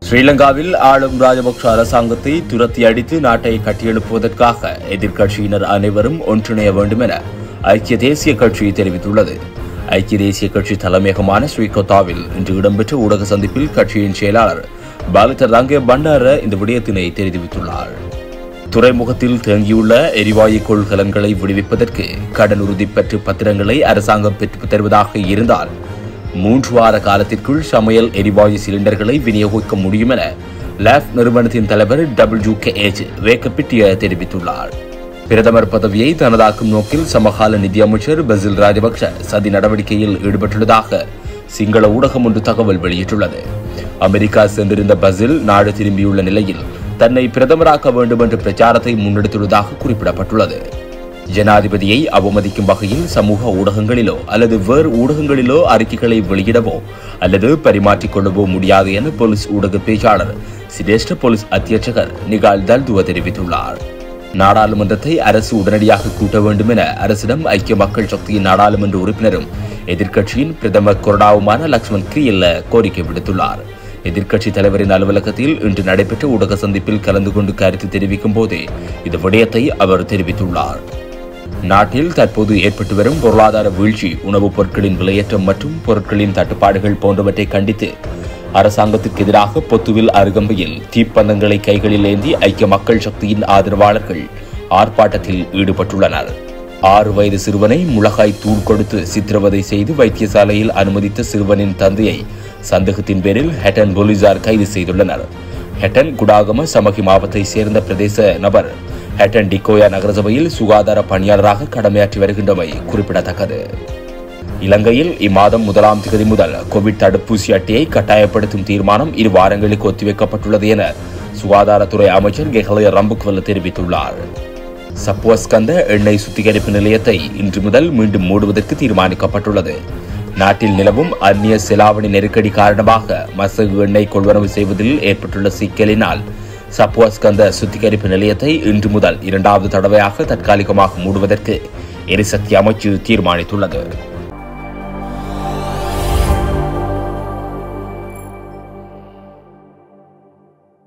ஸ்ரீலங்காவில் ஆளும் ராஜபக்ஷ அரசாங்கத்தை துரத்தி அடித்து நாட்டை கட்டியெழுப்புவதற்காக எதிர்க்கட்சியினர் அனைவரும் ஒன்றிணைய வேண்டும் என ஐக்கிய தேசிய கட்சி தெரிவித்துள்ளது ஐக்கிய தேசிய கட்சி தலைமையகமான ஸ்ரீகோத்தாவில் இன்று இடம்பெற்ற ஊடக சந்திப்பில் கட்சியின் செயலாளர் பாலித ரங்கே பண்டார இந்த விடயத்தினை தெரிவித்துள்ளார் துறைமுகத்தில் தேங்கியுள்ள எரிவாயு கொள்கலன்களை விடுவிப்பதற்கு கடன் உறுதி பெற்று பத்திரங்களை அரசாங்கம் பெற்றுத் தருவதாக இருந்தால் மூன்று வார காலத்திற்குள் சமையல் எரிவாயு சிலிண்டர்களை விநியோகிக்க முடியும் என லேப் நிறுவனத்தின் தலைவர் டபிள்யூ கே எச் வேக்கப்பிட்டிய தெரிவித்துள்ளார் பிரதமர் பதவியை தனதாக்கும் நோக்கில் சமகால நிதியமைச்சர் பசில் ராஜபக்ஷ சதி நடவடிக்கையில் ஈடுபட்டுள்ளதாக சிங்கள ஊடகம் ஒன்று தகவல் வெளியிட்டுள்ளது அமெரிக்கா சென்றிருந்த பசில் நாடு திரும்பியுள்ள நிலையில் தன்னை பிரதமராக்க வேண்டும் என்ற பிரச்சாரத்தை முன்னெடுத்துள்ளதாக குறிப்பிடப்பட்டுள்ளது ஜனாதிபதியை அவமதிக்கும் வகையில் சமூக ஊடகங்களிலோ அல்லது வேறு ஊடகங்களிலோ அறிக்கைகளை வெளியிடவோ அல்லது பரிமாற்றிக் கொள்ளவோ முடியாது என போலீஸ் ஊடக பேச்சாளர் சிரேஷ்ட போலீஸ் அத்தியட்சகர் நிகால் தல்துவ தெரிவித்துள்ளார் நாடாளுமன்றத்தை அரசு உடனடியாக கூட்ட வேண்டும் என அரசிடம் ஐக்கிய மக்கள் சக்தியின் நாடாளுமன்ற உறுப்பினரும் எதிர்க்கட்சியின் பிரதமர் கொறடாவுமான லக்ஷ்மண் கிரியல்ல கோரிக்கை விடுத்துள்ளார் எதிர்க்கட்சி தலைவரின் அலுவலகத்தில் இன்று நடைபெற்ற ஊடக சந்திப்பில் கலந்து கொண்டு கருத்து தெரிவிக்கும் போதே இந்த விடயத்தை அவர் தெரிவித்துள்ளார் நாட்டில் தற்போது ஏற்பட்டு வரும் பொருளாதார வீழ்ச்சி உணவுப் பொருட்களின் விலையேற்றம் மற்றும் பொருட்களின் தட்டுப்பாடுகள் போன்றவற்றை கண்டித்து அரசாங்கத்திற்கு எதிராக பொத்துவில் அருகம்பையில் தீப்பந்தங்களை கைகளில் ஏந்தி ஐக்கிய மக்கள் சக்தியின் ஆதரவாளர்கள் ஆர்ப்பாட்டத்தில் ஈடுபட்டுள்ளனர் ஆறு வயது சிறுவனை முளகாய் தூள் கொடுத்து சித்திரவதை செய்து வைத்தியசாலையில் அனுமதித்த சிறுவனின் தந்தையை சந்தேகத்தின் பேரில் ஹெட்டன் போலீசார் கைது செய்துள்ளனர் ஹெட்டன் குடாகம சமகி மாவட்டத்தை சேர்ந்த பிரதேச நபர் ஹெட்டன் டிகோயா நகரசபையில் சுகாதார பணியாளராக கடமையாற்றி வருகின்றமை குறிப்பிடத்தக்கது இலங்கையில் இம்மாதம் முதலாம் தேதி முதல் கோவிட் தடுப்பூசி அட்டையை கட்டாயப்படுத்தும் தீர்மானம் இரு வாரங்களுக்கு ஒத்திவைக்கப்பட்டுள்ளது என சுகாதாரத்துறை அமைச்சர் கெஹலய ரம்புக்வல்ல தெரிவித்துள்ளார் சப்புவஸ்கந்த எண்ணெய் சுத்திகரிப்பு நிலையத்தை இன்று முதல் மீண்டும் மூடுவதற்கு தீர்மானிக்கப்பட்டுள்ளது நாட்டில் நிலவும் அந்நிய செலாவணி நெருக்கடி காரணமாக மசகு எண்ணெய் கொள்வனவு செய்வதில் ஏற்பட்டுள்ள சிக்கலினால் சப்புவஸ்கந்த சுத்திகரிப்பு நிலையத்தை இன்று முதல் இரண்டாவது தடவையாக தற்காலிகமாக மூடுவதற்கு எரிசக்தி அமைச்சு தீர்மானித்துள்ளது